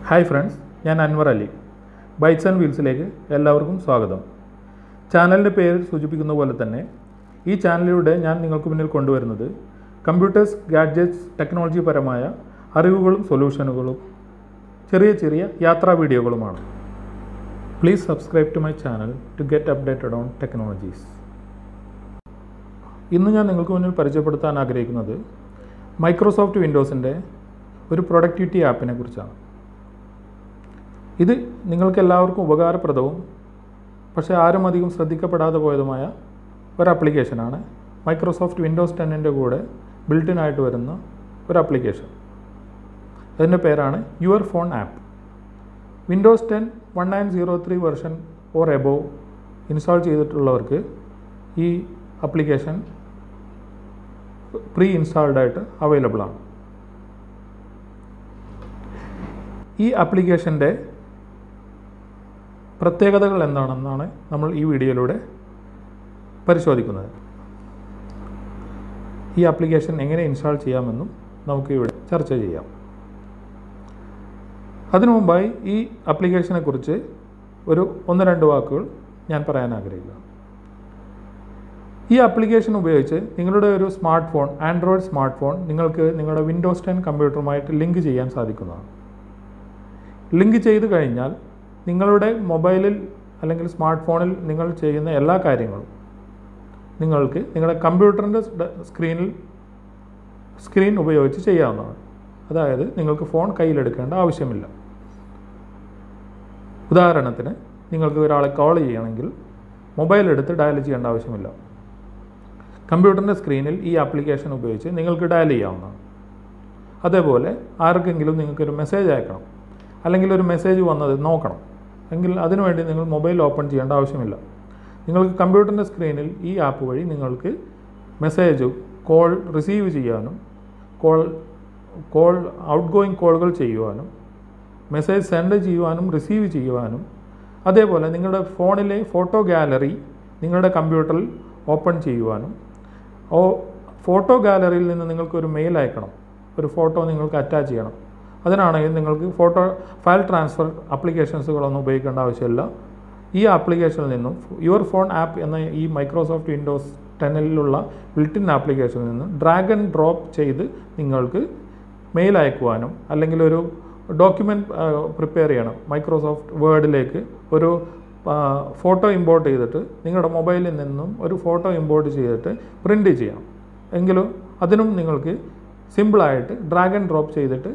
hi friends ഞാൻ Anwar Ali bytes and വീൽസിലേക്ക് എല്ലാവർക്കും സ്വാഗതം ചാനലിൻ്റെ പേര് സൂചിപ്പിക്കുന്ന പോലെ തന്നെ ഈ ചാനലിലൂടെ ഞാൻ നിങ്ങൾക്ക് മുന്നിൽ കൊണ്ടുവരുന്നത് കമ്പ്യൂട്ടേഴ്സ് ഗാഡ്ജറ്റ്സ് ടെക്നോളജി പരമായ അറിവുകളും സൊല്യൂഷനുകളും ചെറിയ ചെറിയ യാത്രാ വീഡിയോകളുമാണ് please subscribe to my channel to get updated on technologies ഇന്ന് ഞാൻ നിങ്ങൾക്ക് മുന്നിൽ പരിചയപ്പെടുത്താൻ ആഗ്രഹിക്കുന്നത് മൈക്രോസോഫ്റ്റ് വിൻഡോസിൻ്റെ ഒരു പ്രൊഡക്ടിവിറ്റി ആപ്പിനെ കുറിച്ചാണ് ഇത് നിങ്ങൾക്ക് എല്ലാവർക്കും ഉപകാരപ്രദവും പക്ഷേ ആരും അധികം ശ്രദ്ധിക്കപ്പെടാതെ പോയതുമായ ഒരു ആപ്ലിക്കേഷനാണ് മൈക്രോസോഫ്റ്റ് വിൻഡോസ് ടെന്നിൻ്റെ കൂടെ ബിൽട്ടിൻ ആയിട്ട് വരുന്ന ഒരു ആപ്ലിക്കേഷൻ അതിൻ്റെ പേരാണ് your phone app Windows ten one nine zero three version or above install ചെയ്തിട്ടുള്ളവർക്ക് ഈ ആപ്ലിക്കേഷൻ പ്രീ ഇൻസ്റ്റാൾഡ് ആയിട്ട് അവൈലബിൾ ആണ് ഈ ആപ്ലിക്കേഷൻ്റെ പ്രത്യേകതകൾ എന്താണെന്നാണ് നമ്മൾ ഈ വീഡിയോയിലൂടെ പരിശോധിക്കുന്നത് ഈ ആപ്ലിക്കേഷൻ എങ്ങനെ ഇൻസ്റ്റാൾ ചെയ്യാമെന്നും നമുക്ക് ഇവിടെ ചർച്ച ചെയ്യാം അതിനു മുമ്പായി ഈ ആപ്ലിക്കേഷനെ കുറിച്ച് ഒരു ഒന്ന് രണ്ട് വാക്കുകൾ ഞാൻ പറയാൻ ആഗ്രഹിക്കുന്നു ഈ ആപ്ലിക്കേഷൻ ഉപയോഗിച്ച് നിങ്ങളുടെ ഒരു smart phone android smart phone നിങ്ങൾക്ക് നിങ്ങളുടെ വിൻഡോസ് ടെൻ കമ്പ്യൂട്ടറുമായിട്ട് ലിങ്ക് ചെയ്യാൻ സാധിക്കുന്നതാണ് ലിങ്ക് ചെയ്ത് കഴിഞ്ഞാൽ നിങ്ങളുടെ മൊബൈലിൽ അല്ലെങ്കിൽ സ്മാർട്ട് ഫോണിൽ നിങ്ങൾ ചെയ്യുന്ന എല്ലാ കാര്യങ്ങളും നിങ്ങൾക്ക് നിങ്ങളുടെ കമ്പ്യൂട്ടറിൻ്റെ സ്ക്രീനിൽ സ്ക്രീൻ ഉപയോഗിച്ച് ചെയ്യാവുന്നതാണ് അതായത് നിങ്ങൾക്ക് ഫോൺ കയ്യിലെടുക്കേണ്ട ആവശ്യമില്ല ഉദാഹരണത്തിന് നിങ്ങൾക്ക് ഒരാളെ കോൾ ചെയ്യണമെങ്കിൽ മൊബൈൽ എടുത്ത് ഡയൽ ചെയ്യേണ്ട ആവശ്യമില്ല കമ്പ്യൂട്ടറിൻ്റെ സ്ക്രീനിൽ ഈ ആപ്ലിക്കേഷൻ ഉപയോഗിച്ച് നിങ്ങൾക്ക് ഡയൽ ചെയ്യാവുന്നതാണ് അതേപോലെ ആർക്കെങ്കിലും നിങ്ങൾക്കൊരു മെസ്സേജ് അയക്കണം അല്ലെങ്കിൽ ഒരു മെസ്സേജ് വന്നത് നോക്കണം എങ്കിൽ അതിനുവേണ്ടി നിങ്ങൾ മൊബൈൽ ഓപ്പൺ ചെയ്യേണ്ട ആവശ്യമില്ല നിങ്ങൾക്ക് കമ്പ്യൂട്ടറിൻ്റെ സ്ക്രീനിൽ ഈ ആപ്പ് വഴി നിങ്ങൾക്ക് മെസ്സേജ് കോൾ റിസീവ് ചെയ്യാനും കോൾ കോൾ ഔട്ട് ഗോയിങ് കോളുകൾ ചെയ്യുവാനും മെസ്സേജ് സെൻഡ് ചെയ്യുവാനും റിസീവ് ചെയ്യുവാനും അതേപോലെ നിങ്ങളുടെ ഫോണിലെ ഫോട്ടോ ഗാലറി നിങ്ങളുടെ കമ്പ്യൂട്ടറിൽ ഓപ്പൺ ചെയ്യുവാനും ഓ ഫോട്ടോ ഗാലറിയിൽ നിന്ന് നിങ്ങൾക്കൊരു മെയിൽ അയക്കണം ഒരു ഫോട്ടോ നിങ്ങൾക്ക് അറ്റാച്ച് ചെയ്യണം അതിനാണെങ്കിൽ നിങ്ങൾക്ക് ഫോട്ടോ ഫയൽ ട്രാൻസ്ഫർ ആപ്ലിക്കേഷൻസുകളൊന്നും ഉപയോഗിക്കേണ്ട ആവശ്യമില്ല ഈ ആപ്ലിക്കേഷനിൽ നിന്നും യുവർ ഫോൺ ആപ്പ് എന്ന ഈ മൈക്രോസോഫ്റ്റ് വിൻഡോസ് ടെന്നിലുള്ള ബിൽറ്റിൻ ആപ്ലിക്കേഷനിൽ നിന്ന് ഡ്രാഗ് ആൻഡ് ഡ്രോപ്പ് ചെയ്ത് നിങ്ങൾക്ക് മെയിൽ അയക്കുവാനും അല്ലെങ്കിൽ ഒരു ഡോക്യുമെൻറ്റ് പ്രിപ്പയർ ചെയ്യണം മൈക്രോസോഫ്റ്റ് വേർഡിലേക്ക് ഒരു ഫോട്ടോ ഇമ്പോർട്ട് ചെയ്തിട്ട് നിങ്ങളുടെ മൊബൈലിൽ നിന്നും ഒരു ഫോട്ടോ ഇമ്പോർട്ട് ചെയ്തിട്ട് പ്രിൻ്റ് ചെയ്യണം എങ്കിലും അതിനും നിങ്ങൾക്ക് സിമ്പിളായിട്ട് ഡ്രാഗ് ആൻഡ് ഡ്രോപ്പ് ചെയ്തിട്ട്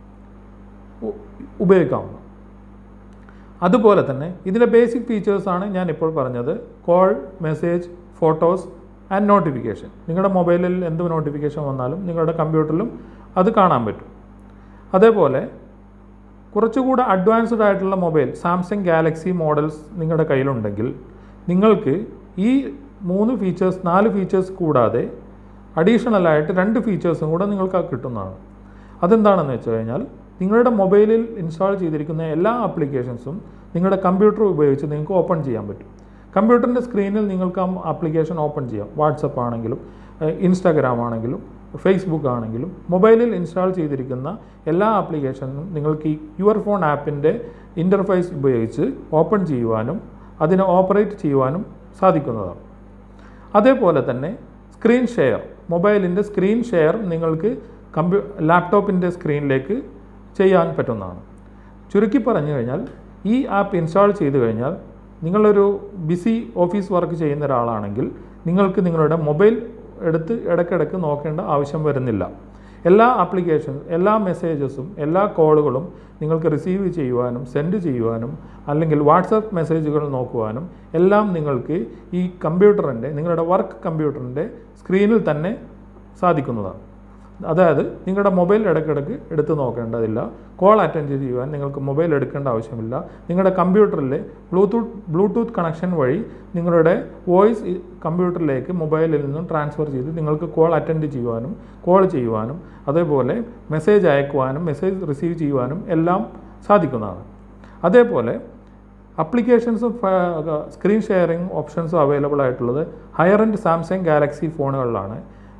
ഉപയോഗിക്കാവുന്നു അതുപോലെ തന്നെ ഇതിൻ്റെ ബേസിക് ഫീച്ചേഴ്സാണ് ഞാൻ ഇപ്പോൾ പറഞ്ഞത് call message photos and notification നിങ്ങളുടെ മൊബൈലിൽ എന്ത് നോട്ടിഫിക്കേഷൻ വന്നാലും നിങ്ങളുടെ കമ്പ്യൂട്ടറിലും അത് കാണാൻ പറ്റും അതേപോലെ കുറച്ചുകൂടെ അഡ്വാൻസ്ഡ് ആയിട്ടുള്ള മൊബൈൽ സാംസങ് ഗാലക്സി മോഡൽസ് നിങ്ങളുടെ കയ്യിലുണ്ടെങ്കിൽ നിങ്ങൾക്ക് ഈ മൂന്ന് ഫീച്ചേഴ്സ് നാല് ഫീച്ചേഴ്സ് കൂടാതെ അഡീഷണൽ ആയിട്ട് രണ്ട് ഫീച്ചേഴ്സും കൂടെ നിങ്ങൾക്ക് കിട്ടുന്നതാണ് അതെന്താണെന്ന് വെച്ച് കഴിഞ്ഞാൽ നിങ്ങളുടെ മൊബൈലിൽ ഇൻസ്റ്റാൾ ചെയ്തിരിക്കുന്ന എല്ലാ ആപ്ലിക്കേഷൻസും നിങ്ങളുടെ കമ്പ്യൂട്ടർ ഉപയോഗിച്ച് നിങ്ങൾക്ക് ഓപ്പൺ ചെയ്യാൻ പറ്റും കമ്പ്യൂട്ടറിൻ്റെ സ്ക്രീനിൽ നിങ്ങൾക്ക് ആ ആപ്ലിക്കേഷൻ ഓപ്പൺ ചെയ്യാം വാട്സപ്പ് ആണെങ്കിലും ഇൻസ്റ്റാഗ്രാം ആണെങ്കിലും ഫേസ്ബുക്ക് ആണെങ്കിലും മൊബൈലിൽ ഇൻസ്റ്റാൾ ചെയ്തിരിക്കുന്ന എല്ലാ ആപ്ലിക്കേഷനും നിങ്ങൾക്ക് ഈ യുവർ ഫോൺ ആപ്പിൻ്റെ ഇൻ്റർഫേസ് ഉപയോഗിച്ച് ഓപ്പൺ ചെയ്യുവാനും അതിനെ ഓപ്പറേറ്റ് ചെയ്യുവാനും സാധിക്കുന്നതാണ് അതേപോലെ തന്നെ സ്ക്രീൻ ഷെയർ മൊബൈലിൻ്റെ സ്ക്രീൻ ഷെയർ നിങ്ങൾക്ക് കമ്പ്യൂ ലാപ്ടോപ്പിൻ്റെ സ്ക്രീനിലേക്ക് ചെയ്യാൻ പറ്റുന്നതാണ് ചുരുക്കി പറഞ്ഞു കഴിഞ്ഞാൽ ഈ ആപ്പ് ഇൻസ്റ്റാൾ ചെയ്ത് കഴിഞ്ഞാൽ നിങ്ങളൊരു ബിസി ഓഫീസ് വർക്ക് ചെയ്യുന്ന ഒരാളാണെങ്കിൽ നിങ്ങൾക്ക് നിങ്ങളുടെ മൊബൈൽ എടുത്ത് ഇടയ്ക്കിടയ്ക്ക് നോക്കേണ്ട ആവശ്യം വരുന്നില്ല എല്ലാ ആപ്ലിക്കേഷൻ എല്ലാ മെസ്സേജസും എല്ലാ കോളുകളും നിങ്ങൾക്ക് റിസീവ് ചെയ്യുവാനും സെൻഡ് ചെയ്യുവാനും അല്ലെങ്കിൽ വാട്സപ്പ് മെസ്സേജുകൾ നോക്കുവാനും എല്ലാം നിങ്ങൾക്ക് ഈ കമ്പ്യൂട്ടറിൻ്റെ നിങ്ങളുടെ വർക്ക് കമ്പ്യൂട്ടറിൻ്റെ സ്ക്രീനിൽ തന്നെ സാധിക്കുന്നതാണ് അതായത് നിങ്ങളുടെ മൊബൈൽ ഇടയ്ക്കിടയ്ക്ക് എടുത്ത് നോക്കേണ്ടതില്ല കോൾ അറ്റൻഡ് ചെയ്യുവാൻ നിങ്ങൾക്ക് മൊബൈൽ എടുക്കേണ്ട ആവശ്യമില്ല നിങ്ങളുടെ കമ്പ്യൂട്ടറിലെ ബ്ലൂടൂത്ത് ബ്ലൂടൂത്ത് കണക്ഷൻ വഴി നിങ്ങളുടെ വോയിസ് കമ്പ്യൂട്ടറിലേക്ക് മൊബൈലിൽ നിന്നും ട്രാൻസ്ഫർ ചെയ്ത് നിങ്ങൾക്ക് കോൾ അറ്റൻഡ് ചെയ്യുവാനും കോൾ ചെയ്യുവാനും അതേപോലെ മെസ്സേജ് അയക്കുവാനും മെസ്സേജ് റിസീവ് ചെയ്യുവാനും എല്ലാം സാധിക്കുന്നതാണ് അതേപോലെ അപ്ലിക്കേഷൻസും സ്ക്രീൻ ഷെയറിംഗ് ഓപ്ഷൻസും അവൈലബിൾ ആയിട്ടുള്ളത് ഹയർ എൻഡ് സാംസങ് ഗാലക്സി ഫോണുകളിലാണ്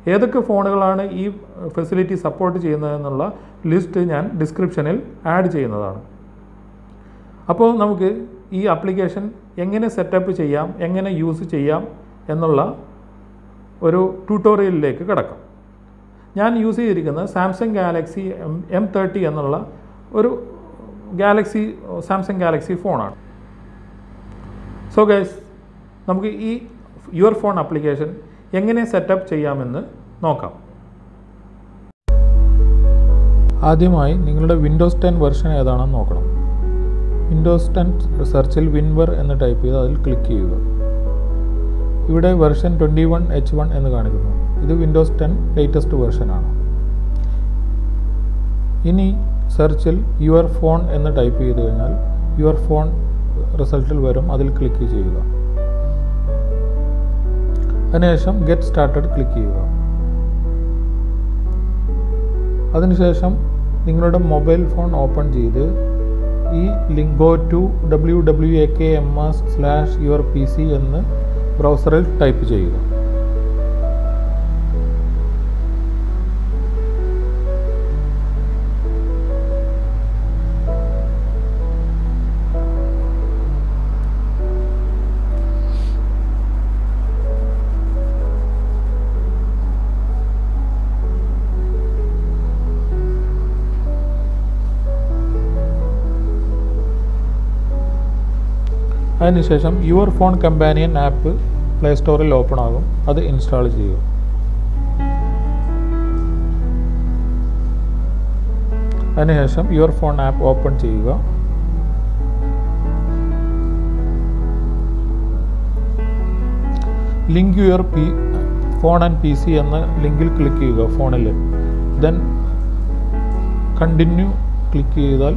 ഏതൊക്കെ ഫോണുകളാണ് ഈ ഫെസിലിറ്റി സപ്പോർട്ട് ചെയ്യുന്നതെന്നുള്ള ലിസ്റ്റ് ഞാൻ ഡിസ്ക്രിപ്ഷനിൽ ആഡ് ചെയ്യുന്നതാണ് അപ്പോൾ നമുക്ക് ഈ ആപ്ലിക്കേഷൻ എങ്ങനെ സെറ്റപ്പ് ചെയ്യാം എങ്ങനെ യൂസ് ചെയ്യാം എന്നുള്ള ഒരു ട്യൂട്ടോറിയലിലേക്ക് കിടക്കാം ഞാൻ യൂസ് ചെയ്തിരിക്കുന്നത് Samsung Galaxy M M thirty എന്നുള്ള ഒരു ഗാലക്സി സാംസങ് ഗാലക്സി ഫോണാണ് സോ ഗൈസ് നമുക്ക് ഈ യുവർ ഫോൺ ആപ്ലിക്കേഷൻ എങ്ങനെ സെറ്റപ്പ് ചെയ്യാമെന്ന് നോക്കാം ആദ്യമായി നിങ്ങളുടെ വിൻഡോസ് ടെൻ വെർഷൻ ഏതാണെന്ന് നോക്കണം വിൻഡോസ് ടെൻ സെർച്ചിൽ വിൻവർ എന്ന് ടൈപ്പ് ചെയ്ത് അതിൽ ക്ലിക്ക് ചെയ്യുക ഇവിടെ version twenty one H one എന്ന് കാണിക്കുന്നു ഇത് വിൻഡോസ് ടെൻ ലേറ്റസ്റ്റ് വെർഷനാണ് ഇനി സെർച്ചിൽ യുവർ ഫോൺ എന്ന് ടൈപ്പ് ചെയ്ത് കഴിഞ്ഞാൽ യുവർ ഫോൺ റിസൾട്ടിൽ വരും അതിൽ ക്ലിക്ക് ചെയ്യുക അതിനുശേഷം ഗെറ്റ് സ്റ്റാർട്ടഡ് ക്ലിക്ക് ചെയ്യുക അതിനുശേഷം നിങ്ങളുടെ മൊബൈൽ ഫോൺ ഓപ്പൺ ചെയ്ത് ഈ link go to W W A K M S slash your P C എന്ന് ബ്രൗസറിൽ ടൈപ്പ് ചെയ്യുക അതിനുശേഷം your phone companion app play സ്റ്റോറിൽ ഓപ്പൺ ആകും അത് ഇൻസ്റ്റാൾ ചെയ്യുക അതിനുശേഷം യുവർ ഫോൺ ആപ്പ് ഓപ്പൺ ചെയ്യുക link your P phone and P C എന്ന ലിങ്കിൽ ക്ലിക്ക് ചെയ്യുക ഫോണിൽ ദെൻ കണ്ടിന്യൂ ക്ലിക്ക് ചെയ്താൽ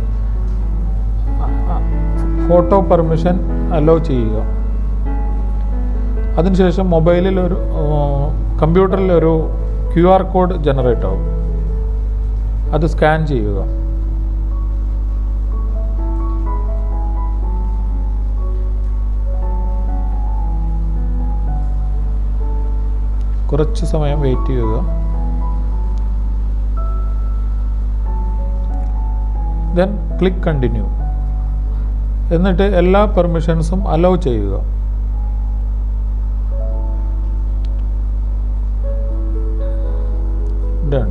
ഫോട്ടോ പെർമിഷൻ അലോ ചെയ്യുക അതിനുശേഷം മൊബൈലിൽ ഒരു കമ്പ്യൂട്ടറിൽ ഒരു ക്യു ആർ കോഡ് ജനറേറ്റ് ആവും അത് സ്കാൻ ചെയ്യുക കുറച്ച് സമയം വെയിറ്റ് ചെയ്യുക ദെൻ ക്ലിക്ക് കണ്ടിന്യൂ എന്നിട്ട് എല്ലാ പെർമിഷൻസും അലോ ചെയ്യുക ഡൺ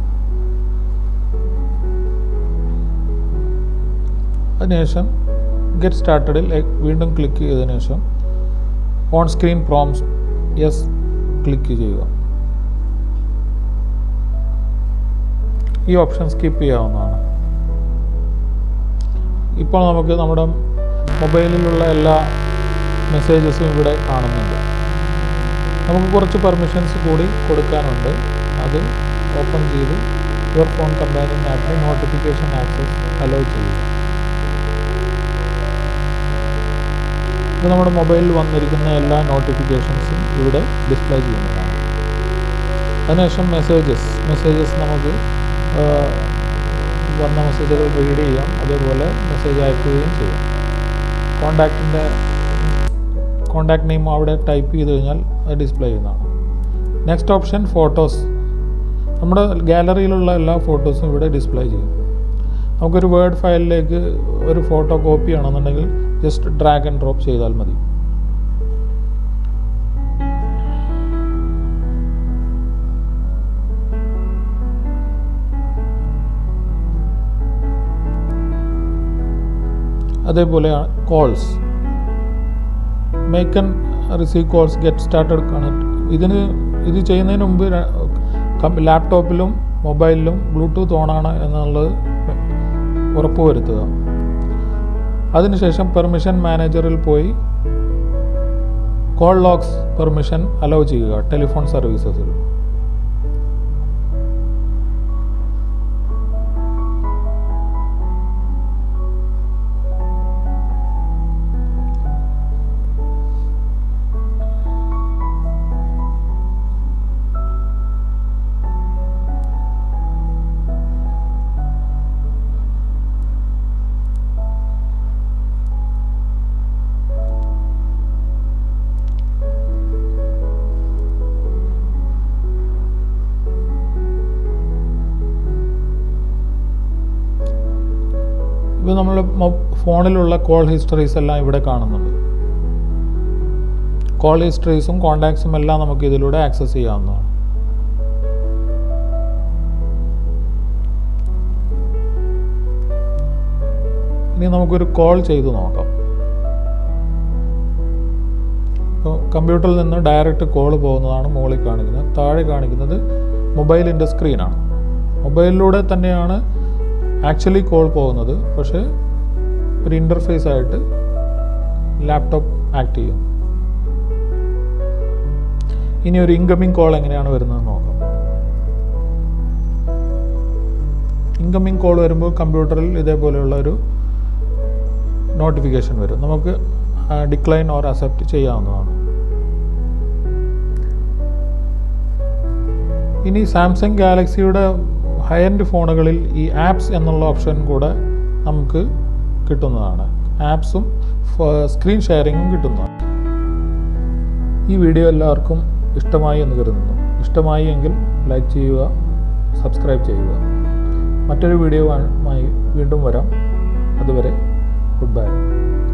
അതിനുശേഷം ഗെറ്റ് സ്റ്റാർട്ടഡിൽ വീണ്ടും ക്ലിക്ക് ചെയ്തതിനു ശേഷം on screen prompts yes click ചെയ്യുക ഈ ഓപ്ഷൻ സ്കിപ്പ് ചെയ്യാവുന്നതാണ് ഇപ്പോൾ നമുക്ക് നമ്മുടെ മൊബൈലിലുള്ള എല്ലാ മെസ്സേജസും ഇവിടെ കാണുന്നുണ്ട് നമുക്ക് കുറച്ച് പെർമിഷൻസ് കൂടി കൊടുക്കാനുണ്ട് അത് ഓപ്പൺ ചെയ്ത് യുവർ ഫോൺ കമ്പാനിയൻ ആപ്പിൽ നോട്ടിഫിക്കേഷൻ ആക്സസ് അലോ ചെയ്യുക ഇത് നമ്മുടെ മൊബൈലിൽ വന്നിരിക്കുന്ന എല്ലാ നോട്ടിഫിക്കേഷൻസും ഇവിടെ ഡിസ്പ്ലേ ചെയ്യുന്നതാണ് അതിനുശേഷം മെസ്സേജസ് മെസ്സേജസ് നമുക്ക് വന്ന മെസ്സേജുകൾ റീഡ് ചെയ്യാം അതേപോലെ മെസ്സേജ് അയക്കുകയും ചെയ്യാം കോണ്ടാക്റ്റിൻ്റെ കോണ്ടാക്ട് നെയിം അവിടെ ടൈപ്പ് ചെയ്ത് കഴിഞ്ഞാൽ അത് ഡിസ്പ്ലേ ചെയ്യുന്നതാണ് നെക്സ്റ്റ് ഓപ്ഷൻ ഫോട്ടോസ് നമ്മുടെ ഗാലറിയിലുള്ള എല്ലാ ഫോട്ടോസും ഇവിടെ ഡിസ്പ്ലേ ചെയ്യും നമുക്കൊരു വേർഡ് ഫയലിലേക്ക് ഒരു ഫോട്ടോ കോപ്പി ചെയ്യണമെന്നുണ്ടെങ്കിൽ ജസ്റ്റ് ഡ്രാഗ് ആൻഡ് ഡ്രോപ്പ് ചെയ്താൽ മതി അതേപോലെ calls make and receive calls get started connect ഇതിന് ഇത് ചെയ്യുന്നതിന് മുമ്പ് ലാപ്ടോപ്പിലും മൊബൈലിലും ബ്ലൂടൂത്ത് ഓണാണ് എന്നുള്ളത് ഉറപ്പുവരുത്തുക അതിനുശേഷം പെർമിഷൻ മാനേജറിൽ പോയി കോൾ ലോക്സ് പെർമിഷൻ അലോ ചെയ്യുക ടെലിഫോൺ സർവീസസിൽ നമ്മൾ ഫോണിലുള്ള കോൾ ഹിസ്റ്ററീസ് എല്ലാം ഇവിടെ കാണുന്നുണ്ട് കോൾ ഹിസ്റ്ററീസും കോണ്ടാക്ട്സും എല്ലാം നമുക്ക് ഇതിലൂടെ ആക്സസ് ചെയ്യാവുന്നതാണ് ഇനി നമുക്കൊരു കോൾ ചെയ്ത് നോക്കാം ഇപ്പോൾ കമ്പ്യൂട്ടറിൽ നിന്ന് ഡയറക്റ്റ് കോൾ പോകുന്നതാണ് മുകളിൽ കാണിക്കുന്നത് താഴെ കാണിക്കുന്നത് മൊബൈലിൻ്റെ സ്ക്രീനാണ് മൊബൈലിലൂടെ തന്നെയാണ് ആക്ച്വലി കോൾ പോകുന്നത് പക്ഷേ ഒരു ഇൻ്റർഫേസ് ആയിട്ട് ലാപ്ടോപ്പ് ആക്ട് ചെയ്യും ഇനി ഒരു ഇൻകമിങ് കോൾ എങ്ങനെയാണ് വരുന്നത് നോക്കാം ഇൻകമിങ് കോൾ വരുമ്പോൾ കമ്പ്യൂട്ടറിൽ ഇതേപോലെയുള്ള ഒരു നോട്ടിഫിക്കേഷൻ വരും നമുക്ക് ഡിക്ലൈൻ ഓർ അക്സെപ്റ്റ് ചെയ്യാവുന്നതാണ് ഇനി സാംസങ് ഗാലക്സിയുടെ ഹൈ എൻഡ് ഫോണുകളിൽ ഈ ആപ്സ് എന്നുള്ള ഓപ്ഷൻ കൂടെ നമുക്ക് കിട്ടുന്നതാണ് ആപ്സും സ്ക്രീൻ ഷെയറിങ്ങും കിട്ടുന്നതാണ് ഈ വീഡിയോ എല്ലാവർക്കും ഇഷ്ടമായി എന്ന് കരുതുന്നു ഇഷ്ടമായി എങ്കിൽ ലൈക്ക് ചെയ്യുക സബ്സ്ക്രൈബ് ചെയ്യുക മറ്റൊരു വീഡിയോയുമായി വീണ്ടും വരാം അതുവരെ ഗുഡ് ബൈ